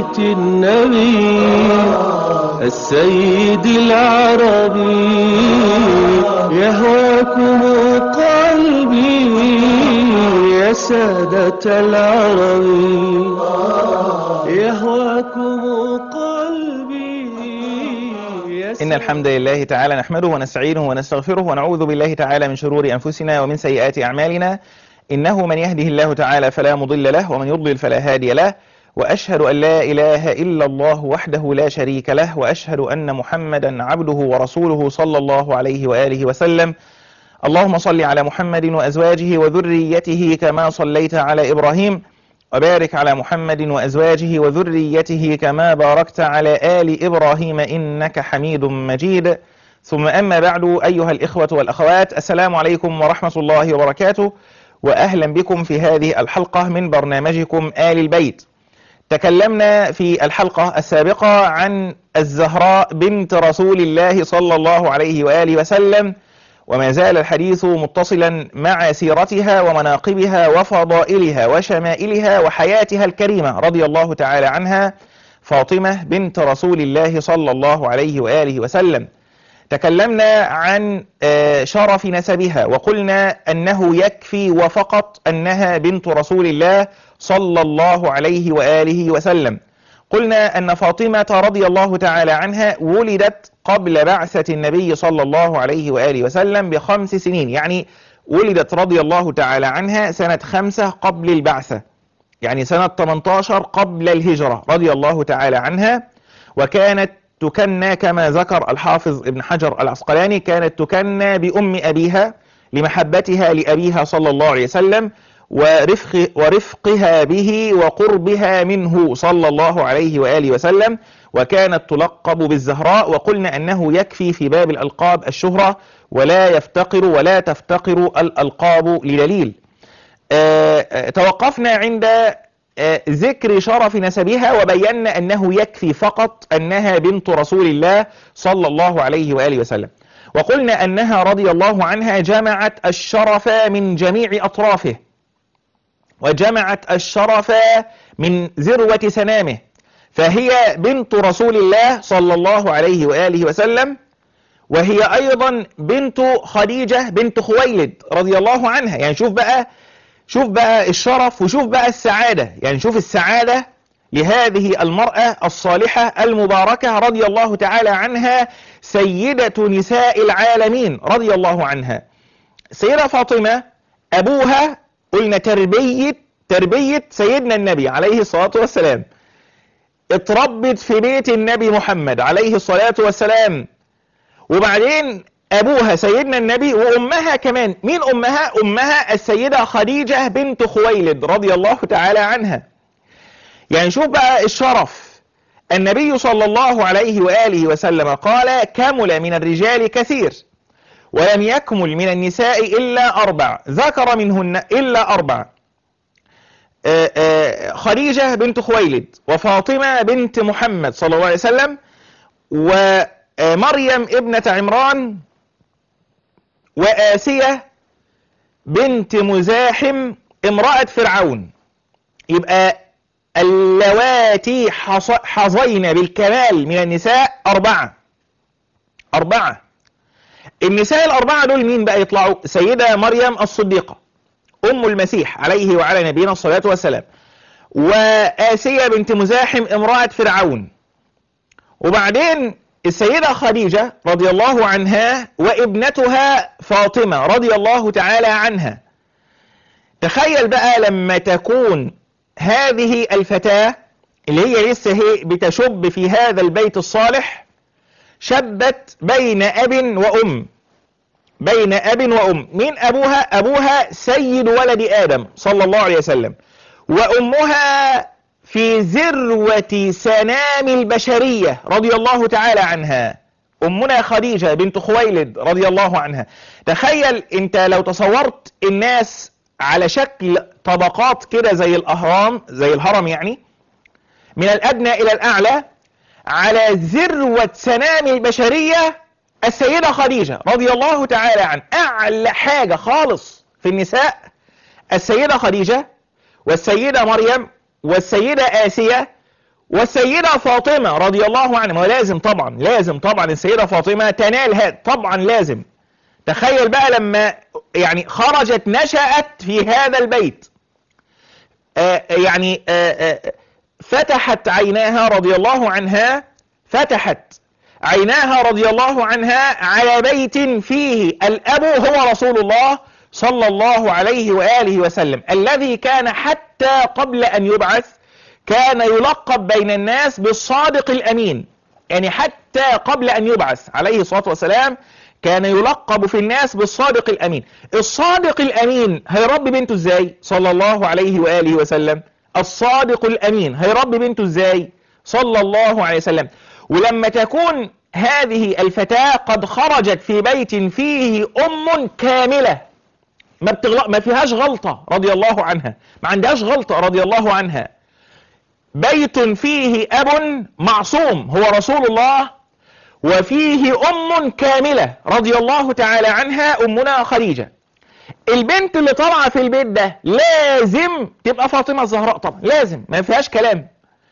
بيت النبي السيد العربي يهواكم قلبي يا سادة العربي يهواكم قلبي يا إن الحمد لله تعالى نحمده ونستعينه ونستغفره ونعوذ بالله تعالى من شرور أنفسنا ومن سيئات أعمالنا إنه من يهده الله تعالى فلا مضل له ومن يضلل فلا هادي له وأشهد أن لا إله إلا الله وحده لا شريك له وأشهد أن محمدا عبده ورسوله صلى الله عليه وآله وسلم اللهم صل على محمد وأزواجه وذريته كما صليت على إبراهيم وبارك على محمد وأزواجه وذريته كما باركت على آل إبراهيم إنك حميد مجيد ثم أما بعد أيها الإخوة والأخوات السلام عليكم ورحمة الله وبركاته وأهلا بكم في هذه الحلقة من برنامجكم آل البيت تكلمنا في الحلقة السابقة عن الزهراء بنت رسول الله صلى الله عليه وآله وسلم وما زال الحديث متصلا مع سيرتها ومناقبها وفضائلها وشمائلها وحياتها الكريمة رضي الله تعالى عنها فاطمة بنت رسول الله صلى الله عليه وآله وسلم تكلمنا عن شرف نسبها وقلنا أنه يكفي وفقط أنها بنت رسول الله صلى الله عليه وآله وسلم قلنا أن فاطمة رضي الله تعالى عنها ولدت قبل بعثة النبي صلى الله عليه وآله وسلم بخمس سنين يعني ولدت رضي الله تعالى عنها سنة خمسة قبل البعثة يعني سنة 18 قبل الهجرة رضي الله تعالى عنها وكانت تكنى كما ذكر الحافظ ابن حجر العسقلاني كانت تكنى بأم أبيها لمحبتها لأبيها صلى الله عليه وسلم ورفق ورفقها به وقربها منه صلى الله عليه وآله وسلم وكانت تلقب بالزهراء وقلنا أنه يكفي في باب الألقاب الشهرة ولا يفتقر ولا تفتقر الألقاب لدليل أه توقفنا عند أه ذكر شرف نسبها وبينا أنه يكفي فقط أنها بنت رسول الله صلى الله عليه وآله وسلم وقلنا أنها رضي الله عنها جمعت الشرف من جميع أطرافه وجمعت الشرف من ذروة سنامه فهي بنت رسول الله صلى الله عليه وآله وسلم وهي أيضا بنت خديجة بنت خويلد رضي الله عنها يعني شوف بقى شوف بقى الشرف وشوف بقى السعادة يعني شوف السعادة لهذه المرأة الصالحة المباركة رضي الله تعالى عنها سيدة نساء العالمين رضي الله عنها سيدة فاطمة أبوها قلنا تربية تربية سيدنا النبي عليه الصلاة والسلام اتربت في بيت النبي محمد عليه الصلاة والسلام وبعدين أبوها سيدنا النبي وأمها كمان مين أمها؟ أمها السيدة خديجة بنت خويلد رضي الله تعالى عنها يعني شوف بقى الشرف النبي صلى الله عليه وآله وسلم قال كمل من الرجال كثير ولم يكمل من النساء إلا أربع ذكر منهن إلا أربع آآ آآ خديجة بنت خويلد وفاطمة بنت محمد صلى الله عليه وسلم ومريم ابنة عمران وآسية بنت مزاحم امرأة فرعون يبقى اللواتي حظين بالكمال من النساء أربعة أربعة النساء الأربعة دول مين بقى يطلعوا سيدة مريم الصديقة أم المسيح عليه وعلى نبينا الصلاة والسلام وآسية بنت مزاحم امرأة فرعون وبعدين السيدة خديجة رضي الله عنها وابنتها فاطمة رضي الله تعالى عنها تخيل بقى لما تكون هذه الفتاة اللي هي لسه هي بتشب في هذا البيت الصالح شبت بين أب وأم بين أب وأم مين أبوها أبوها سيد ولد آدم صلى الله عليه وسلم وأمها في ذروة سنام البشرية رضي الله تعالى عنها أمنا خديجة بنت خويلد رضي الله عنها تخيل أنت لو تصورت الناس على شكل طبقات كده زي الأهرام زي الهرم يعني من الأدنى إلى الأعلى على ذروة سنام البشرية السيدة خديجة رضي الله تعالى عن أعلى حاجة خالص في النساء السيدة خديجة والسيدة مريم والسيدة آسية والسيدة فاطمة رضي الله عنها ما لازم طبعا لازم طبعا السيدة فاطمة تنال هذا طبعا لازم تخيل بقى لما يعني خرجت نشأت في هذا البيت آه يعني آه آه فتحت عيناها رضي الله عنها فتحت عيناها رضي الله عنها على بيت فيه الأب هو رسول الله صلى الله عليه وآله وسلم الذي كان حتى قبل أن يبعث كان يلقب بين الناس بالصادق الأمين يعني حتى قبل أن يبعث عليه الصلاة والسلام كان يلقب في الناس بالصادق الأمين الصادق الأمين هيربي بنته ازاي صلى الله عليه وآله وسلم الصادق الأمين هيربي بنته ازاي صلى الله عليه وسلم ولما تكون هذه الفتاة قد خرجت في بيت فيه أم كاملة ما, بتغل... ما فيهاش غلطة رضي الله عنها ما عندهاش غلطة رضي الله عنها بيت فيه أب معصوم هو رسول الله وفيه أم كاملة رضي الله تعالى عنها أمنا خديجة البنت اللي طالعة في البيت ده لازم تبقى فاطمة الزهراء طبعا لازم ما فيهاش كلام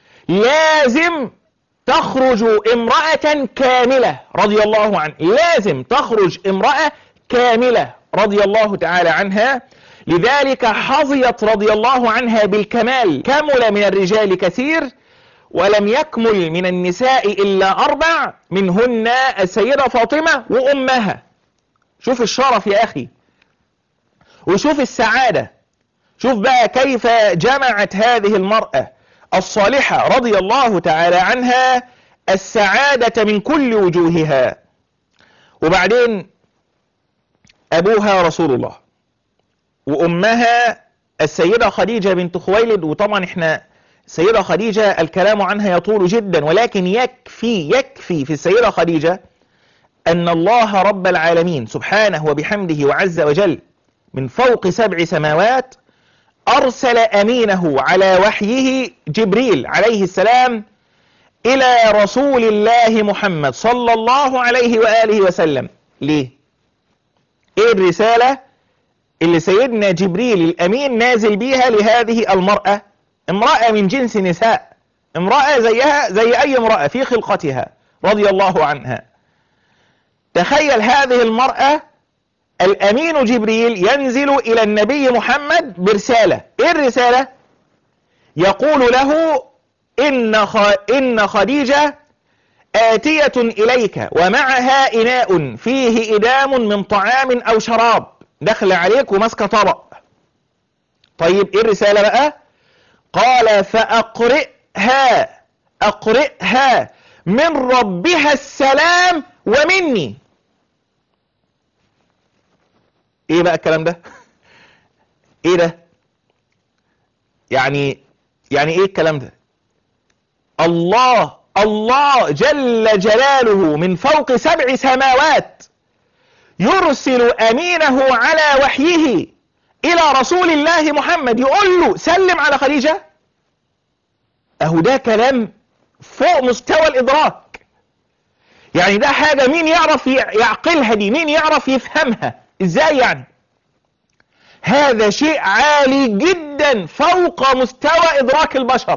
لازم تخرج امرأة كاملة رضي الله عنها لازم تخرج امرأة كاملة رضي الله تعالى عنها لذلك حظيت رضي الله عنها بالكمال كمل من الرجال كثير ولم يكمل من النساء إلا أربع منهن السيدة فاطمة وأمها شوف الشرف يا أخي وشوف السعادة شوف بقى كيف جمعت هذه المرأة الصالحة رضي الله تعالى عنها السعادة من كل وجوهها وبعدين أبوها رسول الله وأمها السيدة خديجة بنت خويلد وطبعا احنا السيدة خديجة الكلام عنها يطول جدا ولكن يكفي يكفي في السيدة خديجة أن الله رب العالمين سبحانه وبحمده وعز وجل من فوق سبع سماوات أرسل أمينه على وحيه جبريل عليه السلام إلى رسول الله محمد صلى الله عليه وآله وسلم ليه؟ إيه الرسالة اللي سيدنا جبريل الأمين نازل بيها لهذه المرأة امرأة من جنس نساء امرأة زيها زي أي امرأة في خلقتها رضي الله عنها تخيل هذه المرأة الأمين جبريل ينزل إلى النبي محمد برسالة إيه الرسالة يقول له إن, خ... إن خديجة آتية إليك ومعها إناء فيه إدام من طعام أو شراب دخل عليك وماسكة طبق طيب إيه الرسالة بقى قال فأقرئها أقرئها من ربها السلام ومني ايه بقى الكلام ده ايه ده يعني يعني ايه الكلام ده الله الله جل جلاله من فوق سبع سماوات يرسل امينه على وحيه الى رسول الله محمد يقول له سلم على خديجة اهو ده كلام فوق مستوى الادراك يعني ده حاجة مين يعرف يعقلها دي مين يعرف يفهمها ازاي يعني هذا شيء عالي جدا فوق مستوى ادراك البشر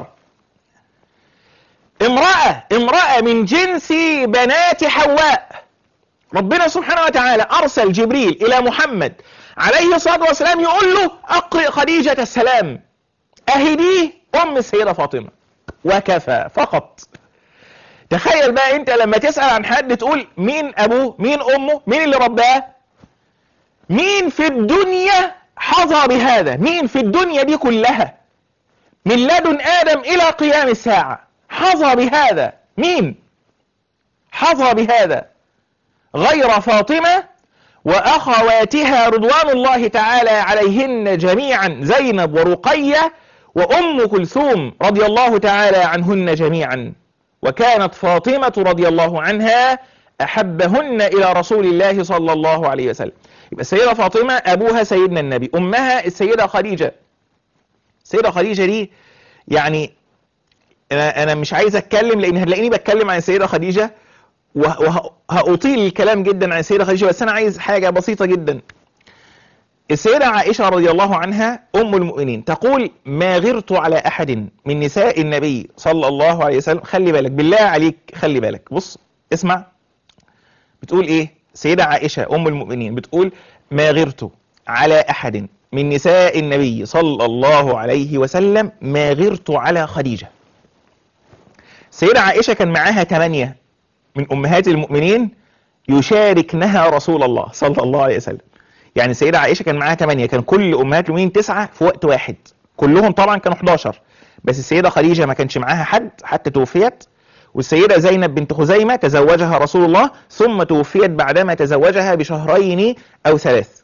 امرأة امرأة من جنس بنات حواء ربنا سبحانه وتعالى ارسل جبريل الى محمد عليه الصلاة والسلام يقول له اقرئ خديجة السلام اهديه ام السيدة فاطمة وكفى فقط تخيل بقى انت لما تسأل عن حد تقول مين ابوه مين امه مين اللي رباه مين في الدنيا حظى بهذا مين في الدنيا دي كلها من لدن آدم إلى قيام الساعة حظى بهذا مين حظى بهذا غير فاطمة وأخواتها رضوان الله تعالى عليهن جميعا زينب ورقية وأم كلثوم رضي الله تعالى عنهن جميعا وكانت فاطمة رضي الله عنها أحبهن إلى رسول الله صلى الله عليه وسلم يبقى السيدة فاطمة أبوها سيدنا النبي أمها السيدة خديجة السيدة خديجة دي يعني أنا, أنا مش عايز أتكلم لأن هتلاقيني بتكلم عن السيدة خديجة وهأطيل الكلام جدا عن السيدة خديجة بس أنا عايز حاجة بسيطة جدا السيدة عائشة رضي الله عنها أم المؤمنين تقول ما غرت على أحد من نساء النبي صلى الله عليه وسلم خلي بالك بالله عليك خلي بالك بص اسمع بتقول إيه سيدة عائشة أم المؤمنين بتقول ما غرت على أحد من نساء النبي صلى الله عليه وسلم ما غرت على خديجة سيدة عائشة كان معاها ثمانية من أمهات المؤمنين يشاركنها رسول الله صلى الله عليه وسلم يعني السيدة عائشة كان معاها ثمانية كان كل أمهات المؤمنين تسعة في وقت واحد كلهم طبعا كانوا 11 بس السيدة خديجة ما كانش معاها حد حتى توفيت والسيدة زينب بنت خزيمة تزوجها رسول الله ثم توفيت بعدما تزوجها بشهرين أو ثلاث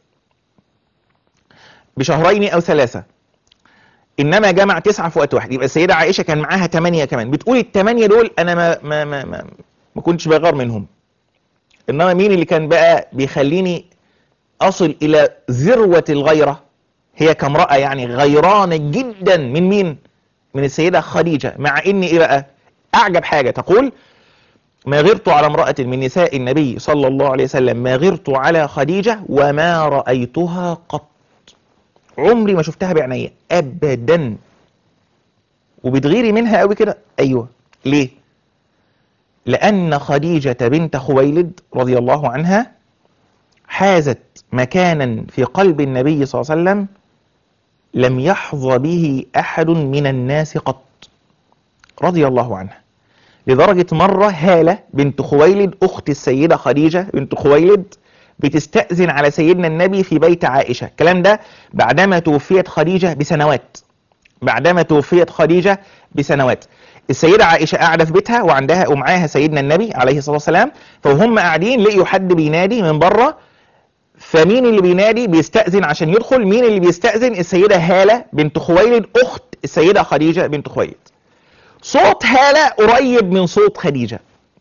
بشهرين أو ثلاثة إنما جمع تسعة في وقت واحد يبقى السيدة عائشة كان معاها ثمانية كمان بتقول الثمانية دول أنا ما ما ما ما, ما كنتش بغار منهم إنما مين اللي كان بقى بيخليني أصل إلى ذروة الغيرة هي كامرأة يعني غيرانة جدا من مين من السيدة خديجة مع إن إيه بقى أعجب حاجة تقول ما غرت على امرأة من نساء النبي صلى الله عليه وسلم ما غرت على خديجة وما رأيتها قط عمري ما شفتها بعينيا أبدا وبتغيري منها قوي كده أيوة ليه لأن خديجة بنت خويلد رضي الله عنها حازت مكانا في قلب النبي صلى الله عليه وسلم لم يحظى به أحد من الناس قط رضي الله عنها لدرجة مرة هالة بنت خويلد أخت السيدة خديجة بنت خويلد بتستأذن على سيدنا النبي في بيت عائشة الكلام ده بعدما توفيت خديجة بسنوات بعدما توفيت خديجة بسنوات السيدة عائشة قاعدة في بيتها وعندها ومعاها سيدنا النبي عليه الصلاة والسلام فهم قاعدين لقيوا حد بينادي من بره فمين اللي بينادي بيستأذن عشان يدخل مين اللي بيستأذن السيدة هالة بنت خويلد أخت السيدة خديجة بنت خويلد صوت هالة قريب من صوت خديجة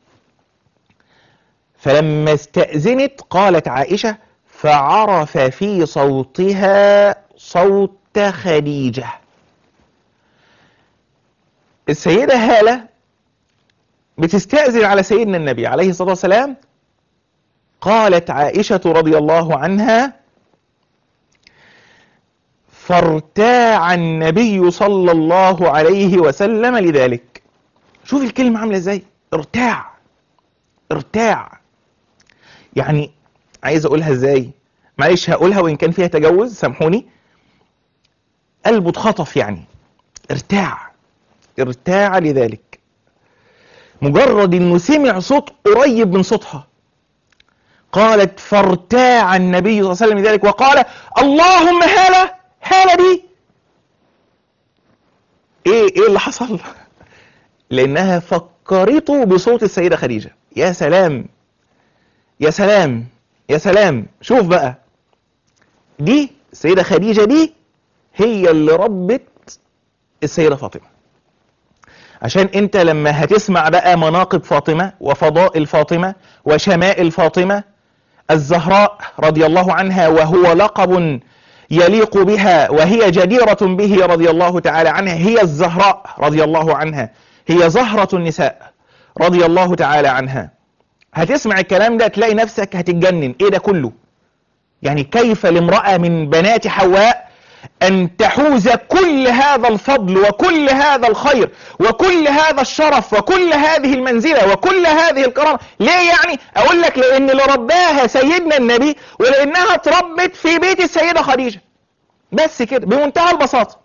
فلما استأذنت قالت عائشة فعرف في صوتها صوت خديجة السيدة هالة بتستأذن على سيدنا النبي عليه الصلاة والسلام قالت عائشة رضي الله عنها فارتاع النبي صلى الله عليه وسلم لذلك شوف الكلمة عاملة ازاي ارتاع ارتاع يعني عايز اقولها ازاي معلش هقولها وان كان فيها تجوز سامحوني قلبه اتخطف يعني ارتاع ارتاع لذلك مجرد انه سمع صوت قريب من صوتها قالت فارتاع النبي صلى الله عليه وسلم لذلك وقال اللهم هالة هالة دي ايه ايه اللي حصل لانها فكرته بصوت السيدة خديجة يا سلام يا سلام يا سلام شوف بقى دي السيدة خديجة دي هي اللي ربت السيدة فاطمة عشان انت لما هتسمع بقى مناقب فاطمة وفضائل فاطمة وشمائل فاطمة الزهراء رضي الله عنها وهو لقب يليق بها وهي جديرة به رضي الله تعالى عنها هي الزهراء رضي الله عنها هي زهرة النساء رضي الله تعالى عنها هتسمع الكلام ده تلاقي نفسك هتتجنن ايه ده كله يعني كيف لامرأة من بنات حواء أن تحوز كل هذا الفضل وكل هذا الخير وكل هذا الشرف وكل هذه المنزلة وكل هذه الكرامة ليه يعني أقول لك لأن اللي رباها سيدنا النبي ولأنها اتربت في بيت السيدة خديجة بس كده بمنتهى البساطة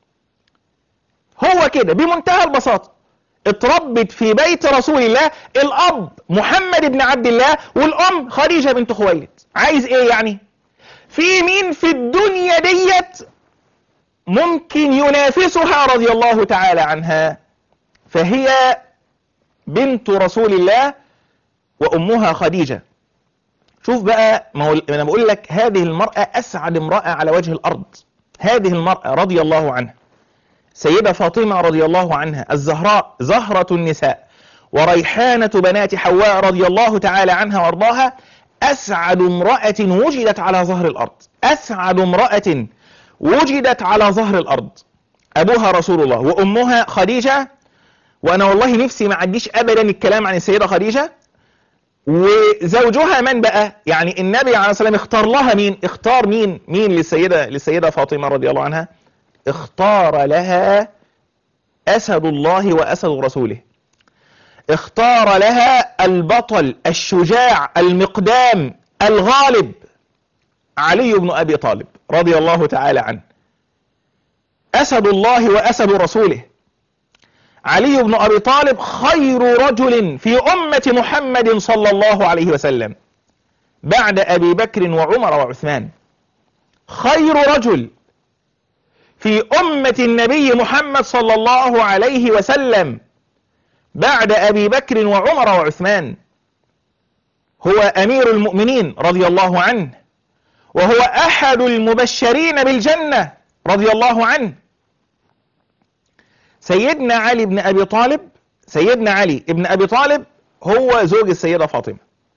هو كده بمنتهى البساطة اتربت في بيت رسول الله الأب محمد بن عبد الله والأم خديجة بنت خويلد عايز ايه يعني في مين في الدنيا ديت ممكن ينافسها رضي الله تعالى عنها فهي بنت رسول الله وأمها خديجة شوف بقى ما هو انا بقول لك هذه المرأة أسعد امرأة على وجه الأرض هذه المرأة رضي الله عنها سيدة فاطمة رضي الله عنها الزهراء زهرة النساء وريحانة بنات حواء رضي الله تعالى عنها وارضاها أسعد امرأة وجدت على ظهر الأرض أسعد امرأة وجدت على ظهر الأرض أبوها رسول الله وأمها خديجة وأنا والله نفسي ما عديش أبدا الكلام عن السيدة خديجة وزوجها من بقى يعني النبي عليه الصلاة والسلام اختار لها مين اختار مين مين للسيدة للسيدة فاطمة رضي الله عنها اختار لها أسد الله وأسد رسوله اختار لها البطل الشجاع المقدام الغالب علي بن أبي طالب رضي الله تعالى عنه أسد الله وأسد رسوله علي بن أبي طالب خير رجل في أمة محمد صلى الله عليه وسلم بعد أبي بكر وعمر وعثمان خير رجل في أمة النبي محمد صلى الله عليه وسلم بعد أبي بكر وعمر وعثمان هو أمير المؤمنين رضي الله عنه وهو أحد المبشرين بالجنة رضي الله عنه سيدنا علي بن أبي طالب سيدنا علي بن أبي طالب هو زوج السيدة فاطمة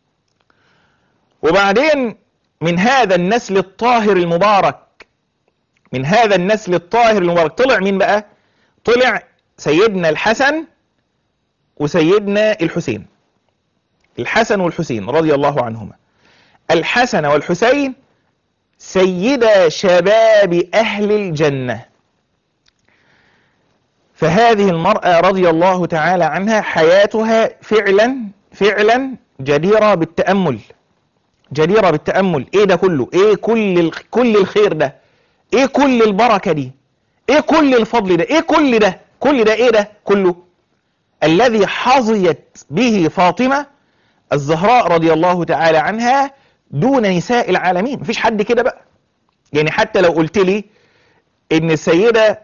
وبعدين من هذا النسل الطاهر المبارك من هذا النسل الطاهر المبارك طلع مين بقى طلع سيدنا الحسن وسيدنا الحسين الحسن والحسين رضي الله عنهما الحسن والحسين سيدا شباب أهل الجنة فهذه المرأة رضي الله تعالى عنها حياتها فعلا فعلا جديرة بالتأمل جديرة بالتأمل ايه ده كله ايه كل كل الخير ده ايه كل البركة دي ايه كل الفضل ده ايه كل ده كل ده ايه ده كله الذي حظيت به فاطمة الزهراء رضي الله تعالى عنها دون نساء العالمين مفيش حد كده بقى يعني حتى لو قلت لي ان السيدة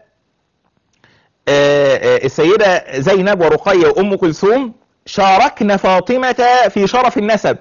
السيدة زينب ورقية وأم كلثوم شاركن فاطمة في شرف النسب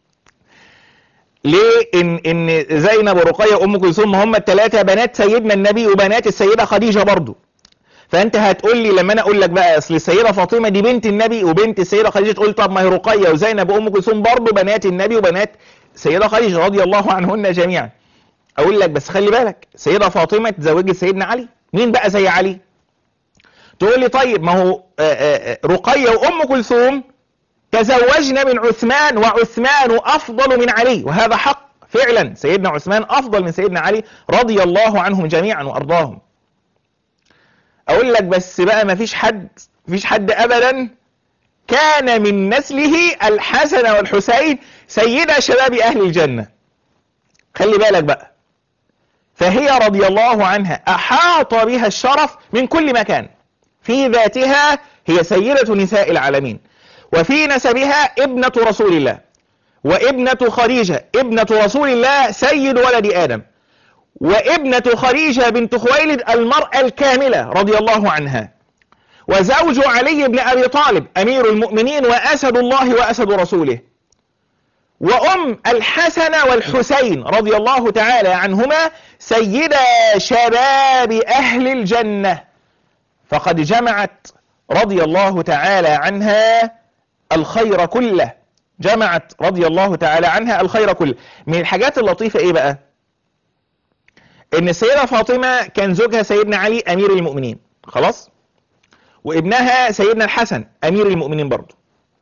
ليه إن, إن زينب ورقية وأم كلثوم هم الثلاثة بنات سيدنا النبي وبنات السيدة خديجة برضو فأنت هتقول لي لما أنا أقول لك بقى أصل السيدة فاطمة دي بنت النبي وبنت السيدة خديجة تقول طب ما هي رقية وزينب وأم كلثوم برضو بنات النبي وبنات السيدة خديجة رضي الله عنهن جميعا أقول لك بس خلي بالك السيدة فاطمة تزوجت سيدنا علي مين بقى زي علي تقول لي طيب ما هو رقية وأم كلثوم تزوجنا من عثمان وعثمان أفضل من علي وهذا حق فعلا سيدنا عثمان أفضل من سيدنا علي رضي الله عنهم جميعا وأرضاهم أقول لك بس بقى ما فيش حد فيش حد أبدا كان من نسله الحسن والحسين سيدا شباب أهل الجنة خلي بالك بقى فهي رضي الله عنها أحاط بها الشرف من كل مكان في ذاتها هي سيدة نساء العالمين وفي نسبها ابنة رسول الله وابنة خديجة ابنة رسول الله سيد ولد آدم وابنة خديجة بنت خويلد المرأة الكاملة رضي الله عنها وزوج علي بن أبي طالب أمير المؤمنين وأسد الله وأسد رسوله وأم الحسن والحسين رضي الله تعالى عنهما سيدا شباب أهل الجنة فقد جمعت رضي الله تعالى عنها الخير كله جمعت رضي الله تعالى عنها الخير كله من الحاجات اللطيفة ايه بقى ان السيدة فاطمة كان زوجها سيدنا علي امير المؤمنين خلاص وابنها سيدنا الحسن امير المؤمنين برضه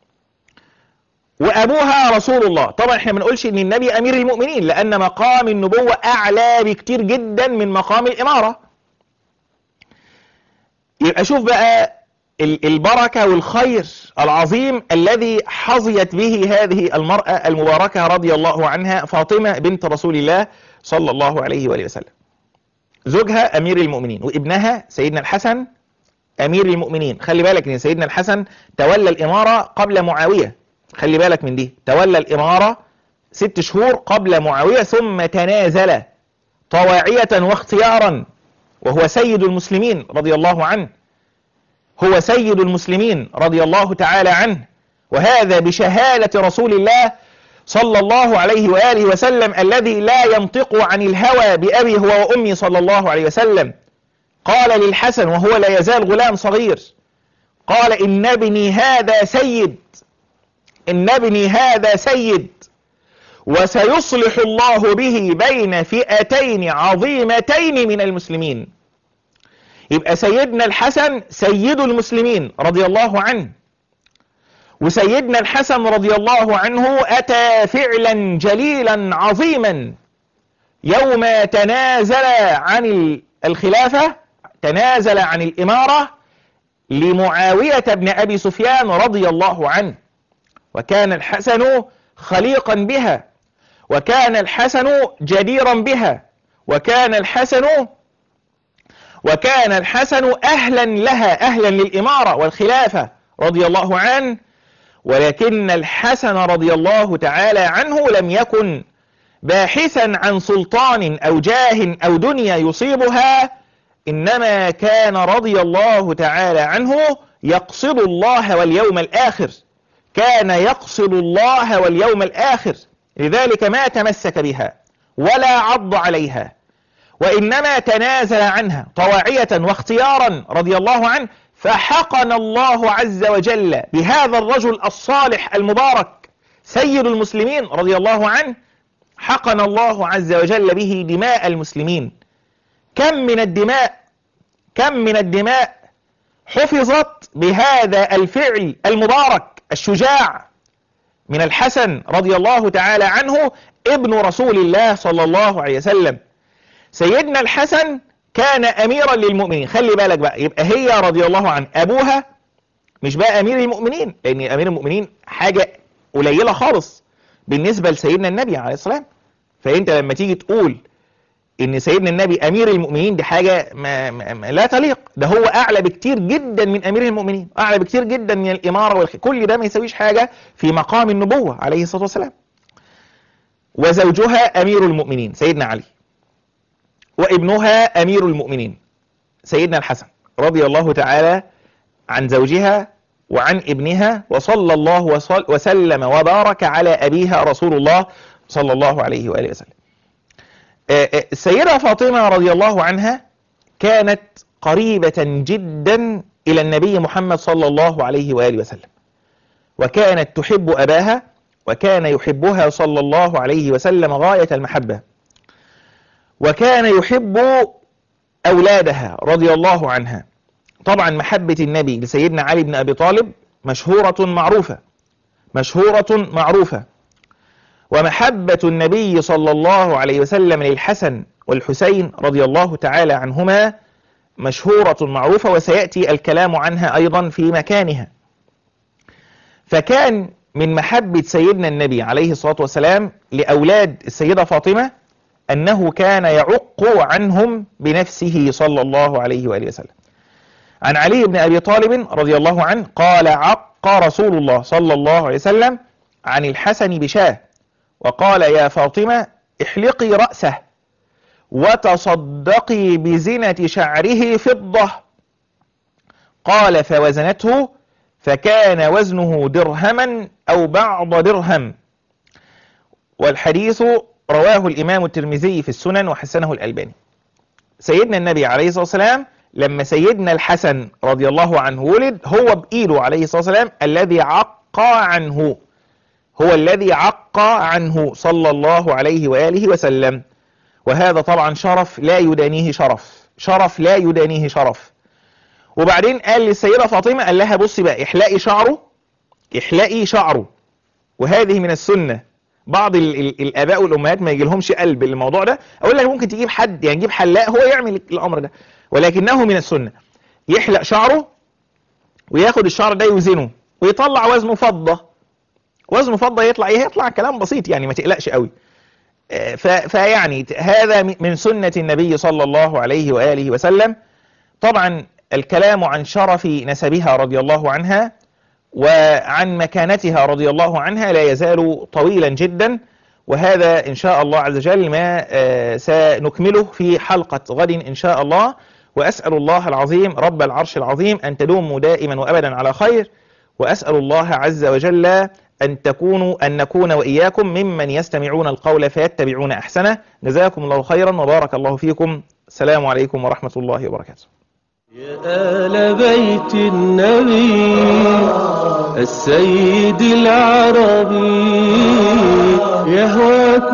وابوها رسول الله طبعا احنا ما بنقولش ان النبي امير المؤمنين لان مقام النبوة اعلى بكتير جدا من مقام الامارة يبقى شوف بقى البركة والخير العظيم الذي حظيت به هذه المرأة المباركة رضي الله عنها فاطمة بنت رسول الله صلى الله عليه وآله وسلم زوجها أمير المؤمنين وابنها سيدنا الحسن أمير المؤمنين خلي بالك ان سيدنا الحسن تولى الإمارة قبل معاوية خلي بالك من دي تولى الإمارة ست شهور قبل معاوية ثم تنازل طواعية واختيارا وهو سيد المسلمين رضي الله عنه هو سيد المسلمين رضي الله تعالى عنه وهذا بشهادة رسول الله صلى الله عليه وآله وسلم الذي لا ينطق عن الهوى بأبي هو وأمي صلى الله عليه وسلم قال للحسن وهو لا يزال غلام صغير قال إن ابني هذا سيد إن ابني هذا سيد وسيصلح الله به بين فئتين عظيمتين من المسلمين يبقى سيدنا الحسن سيد المسلمين رضي الله عنه وسيدنا الحسن رضي الله عنه أتى فعلا جليلا عظيما يوم تنازل عن الخلافة تنازل عن الإمارة لمعاوية بن أبي سفيان رضي الله عنه وكان الحسن خليقا بها وكان الحسن جديرا بها وكان الحسن وكان الحسن أهلا لها أهلا للإمارة والخلافة رضي الله عنه ولكن الحسن رضي الله تعالى عنه لم يكن باحثا عن سلطان أو جاه أو دنيا يصيبها إنما كان رضي الله تعالى عنه يقصد الله واليوم الآخر كان يقصد الله واليوم الآخر لذلك ما تمسك بها ولا عض عليها وإنما تنازل عنها طواعية واختيارا رضي الله عنه فحقن الله عز وجل بهذا الرجل الصالح المبارك سيد المسلمين رضي الله عنه حقن الله عز وجل به دماء المسلمين كم من الدماء كم من الدماء حفظت بهذا الفعل المبارك الشجاع من الحسن رضي الله تعالى عنه ابن رسول الله صلى الله عليه وسلم سيدنا الحسن كان أميرا للمؤمنين خلي بالك بقى يبقى هي رضي الله عنه أبوها مش بقى أمير المؤمنين لأن أمير المؤمنين حاجة قليلة خالص بالنسبة لسيدنا النبي عليه السلام فأنت لما تيجي تقول ان سيدنا النبي امير المؤمنين دي حاجة ما ما ما لا تليق ده هو اعلى بكتير جدا من امير المؤمنين اعلى بكتير جدا من الامارة والخ... كل ده ما يسويش حاجة في مقام النبوة عليه الصلاة والسلام وزوجها امير المؤمنين سيدنا علي وابنها امير المؤمنين سيدنا الحسن رضي الله تعالى عن زوجها وعن ابنها وصلى الله وصل وسلم وبارك على ابيها رسول الله صلى الله عليه واله وسلم السيدة فاطمة رضي الله عنها كانت قريبة جدا إلى النبي محمد صلى الله عليه وآله وسلم وكانت تحب أباها وكان يحبها صلى الله عليه وسلم غاية المحبة وكان يحب أولادها رضي الله عنها طبعا محبة النبي لسيدنا علي بن أبي طالب مشهورة معروفة مشهورة معروفة ومحبة النبي صلى الله عليه وسلم للحسن والحسين رضي الله تعالى عنهما مشهورة معروفة وسيأتي الكلام عنها أيضا في مكانها فكان من محبة سيدنا النبي عليه الصلاة والسلام لأولاد السيدة فاطمة أنه كان يعق عنهم بنفسه صلى الله عليه وآله وسلم عن علي بن أبي طالب رضي الله عنه قال عق رسول الله صلى الله عليه وسلم عن الحسن بشاه وقال يا فاطمة احلقي رأسه وتصدقي بزنة شعره فضة قال فوزنته فكان وزنه درهما أو بعض درهم والحديث رواه الإمام الترمذي في السنن وحسنه الألباني سيدنا النبي عليه الصلاة والسلام لما سيدنا الحسن رضي الله عنه ولد هو بإيده عليه الصلاة والسلام الذي عق عنه هو الذي عق عنه صلى الله عليه وآله وسلم وهذا طبعا شرف لا يدانيه شرف شرف لا يدانيه شرف وبعدين قال للسيدة فاطمة قال لها بصي بقى احلقي شعره احلقي شعره وهذه من السنة بعض ال ال الآباء والأمهات ما يجيلهمش قلب الموضوع ده أقول لك ممكن تجيب حد يعني تجيب حلاق هو يعمل الأمر ده ولكنه من السنة يحلق شعره وياخد الشعر ده يوزنه ويطلع وزنه فضة وزنه فضة يطلع ايه يطلع كلام بسيط يعني ما تقلقش قوي فيعني هذا من سنة النبي صلى الله عليه وآله وسلم طبعا الكلام عن شرف نسبها رضي الله عنها وعن مكانتها رضي الله عنها لا يزال طويلا جدا وهذا إن شاء الله عز وجل ما سنكمله في حلقة غد إن شاء الله وأسأل الله العظيم رب العرش العظيم أن تدوموا دائما وأبدا على خير وأسأل الله عز وجل أن تكونوا أن نكون وإياكم ممن يستمعون القول فيتبعون أحسنه جزاكم الله خيرا وبارك الله فيكم السلام عليكم ورحمة الله وبركاته يا آل بيت النبي السيد العربي يهواكم